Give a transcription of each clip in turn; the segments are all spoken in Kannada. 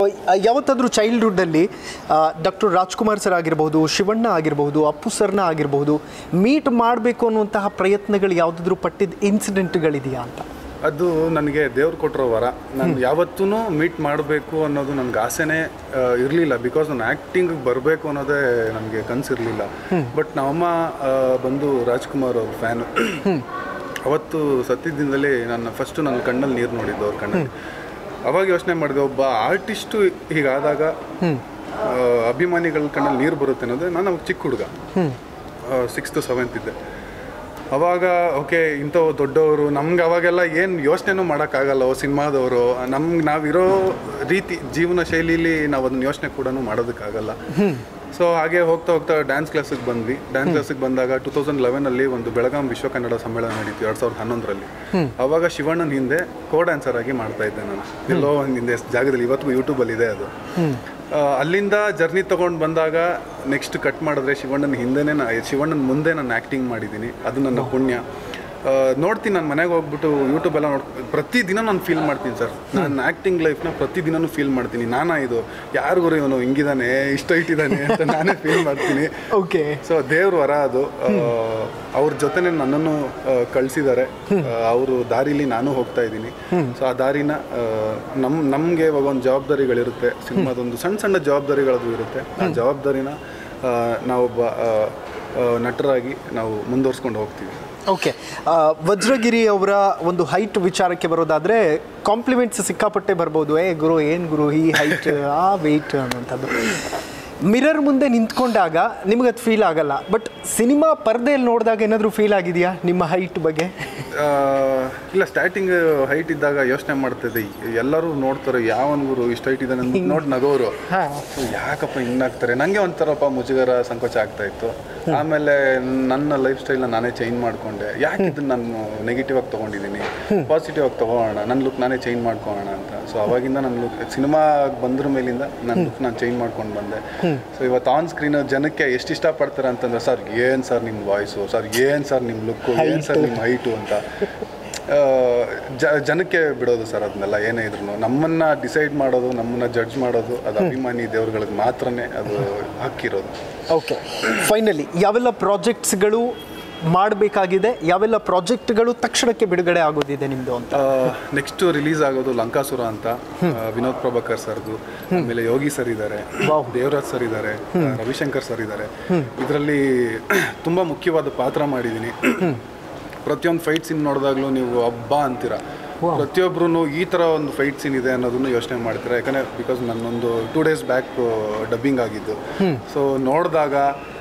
ಯಾವತ್ತಾದರೂ ಚೈಲ್ಡ್ಹುಡ್ಡಲ್ಲಿ ಡಾಕ್ಟರ್ ರಾಜ್ಕುಮಾರ್ ಸರ್ ಆಗಿರಬಹುದು ಶಿವಣ್ಣ ಆಗಿರಬಹುದು ಅಪ್ಪು ಸರ್ನ ಆಗಿರಬಹುದು ಮೀಟ್ ಮಾಡಬೇಕು ಅನ್ನುವಂತಹ ಪ್ರಯತ್ನಗಳು ಯಾವುದಾದ್ರೂ ಪಟ್ಟಿದ್ದ ಇನ್ಸಿಡೆಂಟ್ಗಳಿದೆಯಾ ಅಂತ ಅದು ನನಗೆ ದೇವ್ರು ಕೊಟ್ಟಿರೋ ವರ ನಾನು ಯಾವತ್ತೂ ಮೀಟ್ ಮಾಡಬೇಕು ಅನ್ನೋದು ನನಗೆ ಆಸೆನೇ ಇರಲಿಲ್ಲ ಬಿಕಾಸ್ ನಾನು ಆ್ಯಕ್ಟಿಂಗ್ ಬರಬೇಕು ಅನ್ನೋದೇ ನನಗೆ ಕನಸಿರಲಿಲ್ಲ ಬಟ್ ನಮ್ಮಮ್ಮ ಆ, ಬಂದು ರಾಜ್ಕುಮಾರ್ ಅವ್ರ ಫ್ಯಾನು ಅವತ್ತು ಸತ್ತಿದ್ದ ದಿನದಲ್ಲಿ ನನ್ನ ಫಸ್ಟು ನನ್ನ ಕಣ್ಣಲ್ಲಿ ನೀರು ನೋಡಿದ್ದು ಅವ್ರ ಕಣ್ಣಲ್ಲಿ ಅವಾಗ ಯೋಚನೆ ಮಾಡಿದೆ ಒಬ್ಬ ಆರ್ಟಿಸ್ಟು ಹೀಗಾದಾಗ ಆ, ಅಭಿಮಾನಿಗಳ ಕಣ್ಣಲ್ಲಿ ನೀರು ಬರುತ್ತೆ ಅನ್ನೋದೇ ನಾನು ಅವಾಗ ಚಿಕ್ಕ ಹುಡುಗ ಸಿಕ್ಸ್ತು ಸೆವೆಂತ್ ಇದ್ದೆ ಅವಾಗ ಓಕೆ ಇಂಥವು ದೊಡ್ಡವರು ನಮ್ಗೆ ಅವಾಗೆಲ್ಲ ಏನು ಯೋಚನೆನೂ ಮಾಡೋಕ್ಕಾಗಲ್ಲ ಓ ಸಿನಿಮಾದವರು ನಮ್ಗೆ ನಾವಿರೋ ರೀತಿ ಜೀವನ ಶೈಲಿಲಿ ನಾವು ಅದನ್ನ ಯೋಚನೆ ಕೂಡ ಮಾಡೋದಕ್ಕಾಗಲ್ಲ ಸೊ ಹಾಗೆ ಹೋಗ್ತಾ ಹೋಗ್ತಾ ಡ್ಯಾನ್ಸ್ ಕ್ಲಾಸಿಗೆ ಬಂದ್ವಿ ಡ್ಯಾನ್ಸ್ ಕ್ಲಾಸಿಗೆ ಬಂದಾಗ ಟೂ ತೌಸಂಡ್ ಲೆವೆನಲ್ಲಿ ಒಂದು ಬೆಳಗಾಂ ವಿಶ್ವ ಕನ್ನಡ ಸಮ್ಮೇಳನ ನಡೀತು ಎರಡು ಸಾವಿರದ ಹನ್ನೊಂದರಲ್ಲಿ ಅವಾಗ ಶಿವಣ್ಣನ ಹಿಂದೆ ಕೋ ಡ್ಯಾನ್ಸರ್ ಆಗಿ ಮಾಡ್ತಾ ಇದ್ದೆ ನಾನು ಎಲ್ಲೋ ಒಂದು ಹಿಂದೆ ಜಾಗದಲ್ಲಿ ಇವತ್ತಿಗೂ ಯೂಟ್ಯೂಬಲ್ಲಿ ಇದೆ ಅದು ಆ, ಅಲ್ಲಿಂದ ಜರ್ನಿ ತೊಗೊಂಡು ಬಂದಾಗ ನೆಕ್ಸ್ಟ್ ಕಟ್ ಮಾಡಿದ್ರೆ ಶಿವಣ್ಣನ ಹಿಂದೆನೇ ನಾ ಶಿವಣ್ಣನ ಮುಂದೆ ನಾನು ಆ್ಯಕ್ಟಿಂಗ್ ಮಾಡಿದ್ದೀನಿ ಅದು ನನ್ನ ಪುಣ್ಯ ಆ, ನೋಡ್ತೀನಿ ನಾನು ಮನೆಗೆ ಹೋಗ್ಬಿಟ್ಟು ಯೂಟ್ಯೂಬ್ ಎಲ್ಲ ನೋಡ್ ಪ್ರತಿದಿನ ನಾನು ಫೀಲ್ ಮಾಡ್ತೀನಿ ಸರ್ ನಾನು ಆ್ಯಕ್ಟಿಂಗ್ ಲೈಫ್ನ ಪ್ರತಿದಿನನೂ ಫೀಲ್ ಮಾಡ್ತೀನಿ ನಾನಾ ಇದು ಯಾರಿಗೂ ಇವನು ಹಿಂಗಿದಾನೆ ಇಷ್ಟ ಇಟ್ಟಿದ್ದಾನೆ ಅಂತ ನಾನೇ ಫೀಲ್ ಮಾಡ್ತೀನಿ ಓಕೆ ಸೊ ದೇವ್ರ ವರ ಅದು ಆ, ಅವ್ರ ಜೊತೆನೆ ನನ್ನನ್ನು ಕಳಿಸಿದ್ದಾರೆ ಅವರು ದಾರಿಲಿ ನಾನು ಹೋಗ್ತಾ ಇದ್ದೀನಿ ಸೊ ಆ ದಾರಿನ ಆ, ನಮ್ ನಮಗೆ ಇವಾಗ ಒಂದು ಜವಾಬ್ದಾರಿಗಳಿರುತ್ತೆ ಸಿನಿಮಾದೊಂದು ಸಣ್ಣ ಸಣ್ಣ ಜವಾಬ್ದಾರಿಗಳದು ಇರುತ್ತೆ ಆ ಜವಾಬ್ದಾರಿನ ಆ, ನಾವೊಬ್ಬ ಆ, ಆ, ನಟರಾಗಿ ನಾವು ಮುಂದುವರ್ಸ್ಕೊಂಡು ಹೋಗ್ತೀವಿ ಓಕೆ ವಜ್ರಗಿರಿ ಅವರ ಒಂದು ಹೈಟ್ ವಿಚಾರಕ್ಕೆ ಬರೋದಾದ್ರೆ ಕಾಂಪ್ಲಿಮೆಂಟ್ಸ್ ಸಿಕ್ಕಾಪಟ್ಟೆ ಬರ್ಬೋದು ಏ ಗುರು ಏನು ಗುರು ಈ ಹೈಟ್ ಆ ವೆಯ್ಟ್ ಅನ್ನುವಂಥದ್ದು ಮಿರರ್ ಮುಂದೆ ನಿಂತ್ಕೊಂಡಾಗ ನಿಮಗೆ ಅದು ಫೀಲ್ ಆಗಲ್ಲ ಬಟ್ ಸಿನಿಮಾ ಪರದೆಯಲ್ಲಿ ನೋಡಿದಾಗ ಏನಾದರೂ ಫೀಲ್ ಆಗಿದೆಯಾ ನಿಮ್ಮ ಹೈಟ್ ಬಗ್ಗೆ ಆ, ಇಲ್ಲ ಸ್ಟಾರ್ಟಿಂಗ್ ಹೈಟ್ ಇದ್ದಾಗ ಯೋಚನೆ ಮಾಡ್ತಿದ್ದೆ ಎಲ್ಲರೂ ನೋಡ್ತಾರೆ ಯಾವನ್ ಗುರು ಇಷ್ಟ ಹೈಟ್ ಇದ್ದಾನೆ ನೋಡಿ ನಗೋರು ಸೊ ಯಾಕಪ್ಪ ಹಿಂಗಾಗ್ತಾರೆ ನನಗೆ ಒಂಥರಪ್ಪ ಮುಜುಗರ ಸಂಕೋಚ ಆಗ್ತಾ ಇತ್ತು ಆಮೇಲೆ ನನ್ನ ಲೈಫ್ ಸ್ಟೈಲ್ನ ನಾನೇ ಚೇಂಜ್ ಮಾಡ್ಕೊಂಡೆ ಯಾಕೆ ಇದನ್ನ ನಾನು ನೆಗೆಟಿವ್ ಆಗಿ ತೊಗೊಂಡಿದ್ದೀನಿ ಪಾಸಿಟಿವ್ ಆಗಿ ತೊಗೊಳ್ಳೋಣ ನನ್ನ ಲುಕ್ ನಾನೇ ಚೇಂಜ್ ಮಾಡ್ಕೊಳ್ಳೋಣ ಅಂತ ಸೊ ಅವಾಗಿಂದ ನನ್ನ ಲುಕ್ ಸಿನಿಮಾ ಬಂದ್ರ ಮೇಲಿಂದ ನನ್ನ ಲುಕ್ ನಾನು ಚೇಂಜ್ ಮಾಡ್ಕೊಂಡು ಬಂದೆ ಸೊ ಇವತ್ತು ಆನ್ ಸ್ಕ್ರೀನ್ ಜನಕ್ಕೆ ಎಷ್ಟು ಇಷ್ಟಪಡ್ತಾರೆ ಅಂತಂದ್ರೆ ಸರ್ ಏನು ಸರ್ ನಿಮ್ಮ ವಾಯ್ಸು ಸರ್ ಏನು ಸರ್ ನಿಮ್ಮ ಲುಕ್ಕು ಏನು ಸರ್ ನಿಮ್ಮ ಹೈಟು ಅಂತ ಆ, ಜ ಜನಕ್ಕೆ ಬಿಡೋದು ಸರ್ ಅದನ್ನೆಲ್ಲ ಏನೇ ಇದ್ರು ನಮ್ಮನ್ನ ಡಿಸೈಡ್ ಮಾಡೋದು ನಮ್ಮನ್ನ ಜಡ್ಜ್ ಮಾಡೋದು ಅದು ಅಭಿಮಾನಿ ದೇವ್ರುಗಳಿಗೆ ಮಾತ್ರನೇ ಅದು ಹಕ್ಕಿರೋದು ಓಕೆ ಫೈನಲಿ ಯಾವೆಲ್ಲ ಪ್ರಾಜೆಕ್ಟ್ಸ್ಗಳು ಮಾಡಬೇಕಾಗಿದೆ ಯಾವೆಲ್ಲ ಪ್ರಾಜೆಕ್ಟ್ಗಳು ತಕ್ಷಣಕ್ಕೆ ಬಿಡುಗಡೆ ಆಗೋದಿದೆ ನಿಮ್ಮದು ಅಂತ ನೆಕ್ಸ್ಟ್ ರಿಲೀಸ್ ಆಗೋದು ಲಂಕಾಸುರ ಅಂತ ಆ, ವಿನೋದ್ ಪ್ರಭಾಕರ್ ಸರ್ದು ಆಮೇಲೆ ಯೋಗಿ ಸರ್ ಇದ್ದಾರೆ ದೇವರಾಜ್ ಸರ್ ಇದ್ದಾರೆ ರವಿಶಂಕರ್ ಸರ್ ಇದ್ದಾರೆ ಇದರಲ್ಲಿ ತುಂಬಾ ಮುಖ್ಯವಾದ ಪಾತ್ರ ಮಾಡಿದ್ದೀನಿ ಪ್ರತಿಯೊಂದು ಫೈಟ್ ಸೀನ್ ನೋಡಿದಾಗ್ಲೂ ನೀವು ಹಬ್ಬ ಅಂತೀರಾ ಪ್ರತಿಯೊಬ್ರು ಈ ಥರ ಒಂದು ಫೈಟ್ ಸೀನ್ ಇದೆ ಅನ್ನೋದನ್ನು ಯೋಚನೆ ಮಾಡ್ತೀರಾ ಯಾಕಂದರೆ ಬಿಕಾಸ್ ನನ್ನೊಂದು ಟೂ ಡೇಸ್ ಬ್ಯಾಕ್ ಡಬ್ಬಿಂಗ್ ಆಗಿದ್ದು ಸೊ ನೋಡಿದಾಗ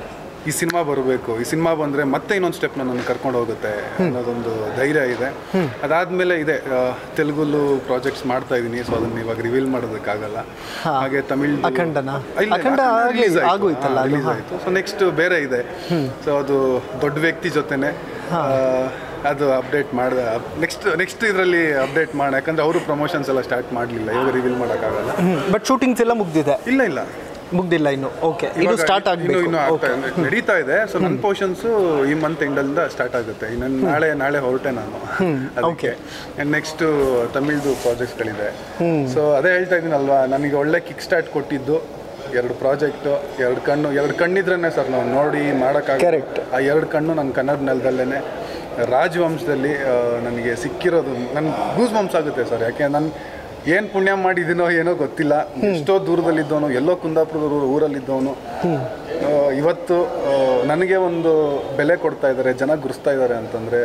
ಈ ಸಿನಿಮಾ ಬರಬೇಕು ಈ ಸಿನಿಮಾ ಬಂದರೆ ಮತ್ತೆ ಇನ್ನೊಂದು ಸ್ಟೆಪ್ ನನ್ನ ಕರ್ಕೊಂಡು ಹೋಗುತ್ತೆ ಅನ್ನೋದೊಂದು ಧೈರ್ಯ ಇದೆ ಅದಾದಮೇಲೆ ಇದೆ ಆ, ತೆಲುಗುಲು ಪ್ರಾಜೆಕ್ಟ್ಸ್ ಮಾಡ್ತಾ ಇದ್ದೀನಿ ಸೊ ಅದನ್ನ ಇವಾಗ ರಿವೀಲ್ ಮಾಡೋದಕ್ಕಾಗಲ್ಲ ಹಾಗೆ ತಮಿಳ್ ಅಖಂಡನಾ? ಅಖಂಡ ಆಗ್ಲಿ- ಆಗೋಯ್ತಲ್ಲ ಅದು, ಹಾ. ಆಯಿತು ಸೊ ನೆಕ್ಸ್ಟ್ ಬೇರೆ ಇದೆ ಸೊ ಅದು ದೊಡ್ಡ ವ್ಯಕ್ತಿ ಜೊತೆನೆ ಆ, ಅದು ಅಪ್ಡೇಟ್ ಮಾಡಿದ ನೆಕ್ಸ್ಟ್ ನೆಕ್ಸ್ಟ್ ಇದರಲ್ಲಿ ಅಪ್ಡೇಟ್ ಮಾಡಿ ಯಾಕಂದ್ರೆ ಅವರು ಪ್ರಮೋಷನ್ಸ್ ಎಲ್ಲ ಸ್ಟಾರ್ಟ್ ಮಾಡಲಿಲ್ಲ ಇವಾಗ ರಿವೀಲ್ ಮಾಡೋಕ್ಕಾಗಲ್ಲ ಬಟ್ ಶೂಟಿಂಗ್ಸ್ ಎಲ್ಲ ಮುಗ್ದಿದೆ ಇಲ್ಲ ಇಲ್ಲ ಮುಗ್ದಿಲ್ಲ ಇನ್ನು ಓಕೆ ಇದು ಇವಾಗ ಸ್ಟಾರ್ಟ್ ಇನ್ನು ಆಗಬೇಕು ಇನ್ನು ಆಗ್ತಾ ಇದೆ. ನಡೀತಾ ಇದೆ ಸೊ ನನ್ನ ಪೋರ್ಷನ್ಸ್ ಈ ಮಂತ್ ಎಂಡಲ್ಲಿಂದ ಸ್ಟಾರ್ಟ್ ಆಗುತ್ತೆ ಇನ್ನು ನಾಳೆ ನಾಳೆ ಹೊರಟೆ ನಾನು ಅದಕ್ಕೆ ನೆಕ್ಸ್ಟ್ ತಮಿಳ್ದು ಪ್ರಾಜೆಕ್ಟ್ಸ್ಗಳಿದೆ ಸೊ ಅದೇ ಹೇಳ್ತಾ ಇದ್ದೀನಲ್ವಾ ನನಗೆ ಒಳ್ಳೆ ಕಿಕ್ ಸ್ಟಾರ್ಟ್ ಕೊಟ್ಟಿದ್ದು ಎರಡು ಪ್ರಾಜೆಕ್ಟ್ ಎರಡು ಕಣ್ಣು ಎರಡು ಕಣ್ಣಿದ್ರೇ ಸರ್ ನಾವು ನೋಡಿ ಮಾಡೋಕ್ಕಾಗ Correct. ಆ ಎರಡು ಕಣ್ಣು ನನ್ನ ಕನ್ನಡ ನೆಲದಲ್ಲೇ ರಾಜವಂಶದಲ್ಲಿ ಆ, ನನಗೆ ಸಿಕ್ಕಿರೋದು ನನ್ನ ಗೂಸ್ ಬಂಪ್ಸ್ ಆಗುತ್ತೆ ಸರ್ ಯಾಕೆ ನಾನು ಏನು ಪುಣ್ಯ ಮಾಡಿದ್ದೀನೋ ಏನೋ ಗೊತ್ತಿಲ್ಲ ಎಷ್ಟೋ ದೂರದಲ್ಲಿದ್ದವನು ಎಲ್ಲೋ ಕುಂದಾಪುರದ ಊರು- ಊರಲ್ಲಿದ್ದವನು ಆ, ಇವತ್ತು ಆ, ನನಗೆ ಒಂದು ಬೆಲೆ ಕೊಡ್ತಾ ಇದ್ದಾರೆ ಜನ ಗುರುಸ್ತಾ ಇದ್ದಾರೆ ಅಂತಂದರೆ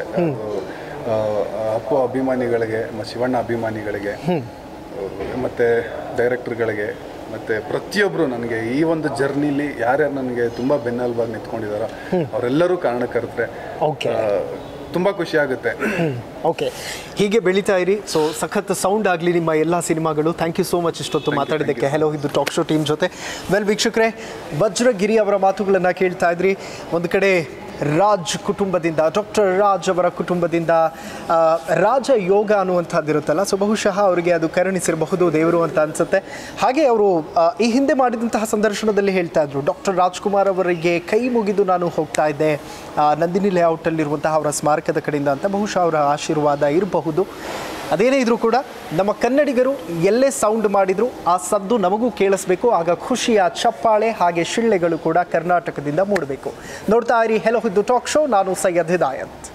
ಅಪ್ಪು ಅಭಿಮಾನಿಗಳಿಗೆ ಮತ್ತು ಶಿವಣ್ಣ ಅಭಿಮಾನಿಗಳಿಗೆ ಮತ್ತು ಡೈರೆಕ್ಟರ್ಗಳಿಗೆ ಮತ್ತು ಪ್ರತಿಯೊಬ್ಬರು ನನಗೆ ಈ ಒಂದು ಜರ್ನಿಲಿ ಯಾರ್ಯಾರು ನನಗೆ ತುಂಬ ಬೆನ್ನೆಲುಬಾಗಿ ನಿಂತ್ಕೊಂಡಿದ್ದಾರೋ ಅವರೆಲ್ಲರೂ ಕಾರಣಕರ್ತರೆ ಓಕೆ ತುಂಬ ಖುಷಿ ಆಗುತ್ತೆ ಓಕೆ ಹೀಗೆ ಬೆಳೀತಾ ಇರಿ ಸೊ ಸಖತ್ ಸೌಂಡ್ ಆಗಲಿ ನಿಮ್ಮ ಎಲ್ಲ ಸಿನಿಮಾಗಳು ಥ್ಯಾಂಕ್ ಯು ಸೋ ಮಚ್ ಇಷ್ಟೊತ್ತು ಮಾತಾಡಿದ್ದಕ್ಕೆ ಹೆಲೋ ಇದು ಟಾಕ್ ಶೋ ಟೀಮ್ ಜೊತೆ ವೆಲ್ ವೀಕ್ಷಕರೇ ವಜ್ರಗಿರಿ ಅವರ ಮಾತುಗಳನ್ನು ಕೇಳ್ತಾ ಇದ್ರಿ ಒಂದು ಕಡೆ ರಾಜ್ ಕುಟುಂಬದಿಂದ ಡಾಕ್ಟರ್ ರಾಜ್ ಅವರ ಕುಟುಂಬದಿಂದ ಆ, ರಾಜ ಯೋಗ ಅನ್ನುವಂಥದ್ದಿರುತ್ತಲ್ಲ ಸೊ ಬಹುಶಃ ಅವರಿಗೆ ಅದು ಕರುಣಿಸಿರಬಹುದು ದೇವರು ಅಂತ ಅನ್ಸುತ್ತೆ ಹಾಗೆ ಅವರು ಆ, ಈ ಹಿಂದೆ ಮಾಡಿದಂತಹ ಸಂದರ್ಶನದಲ್ಲಿ ಹೇಳ್ತಾ ಇದ್ರು ಡಾಕ್ಟರ್ ರಾಜ್ಕುಮಾರ್ ಅವರಿಗೆ ಕೈ ಮುಗಿದು ನಾನು ಹೋಗ್ತಾ ಇದ್ದೆ ಆ, ನಂದಿನಿ ಲೇಔಟಲ್ಲಿರುವಂತಹ ಅವರ ಸ್ಮಾರಕದ ಕಡೆಯಿಂದ ಅಂತ ಬಹುಶಃ ಅವರ ಆಶೀರ್ವಾದ ಇರಬಹುದು ಅದೇನೇ ಇದ್ರೂ ಕೂಡ ನಮ್ಮ ಕನ್ನಡಿಗರು ಎಲ್ಲೇ ಸೌಂಡ್ ಮಾಡಿದ್ರು ಆ ಸದ್ದು ನಮಗೂ ಕೇಳಿಸ್ಬೇಕು ಆಗ ಖುಷಿಯ ಚಪ್ಪಾಳೆ ಹಾಗೆ ಶಿಳ್ಳೆಗಳು ಕೂಡ ಕರ್ನಾಟಕದಿಂದ ಮೂಡಬೇಕು ನೋಡ್ತಾ ಇರಿ ಹೆಲೋ ಇದು ಟಾಕ್ ಶೋ ನಾನು ಸೈಯದ್ ಹಿದಾಯತ್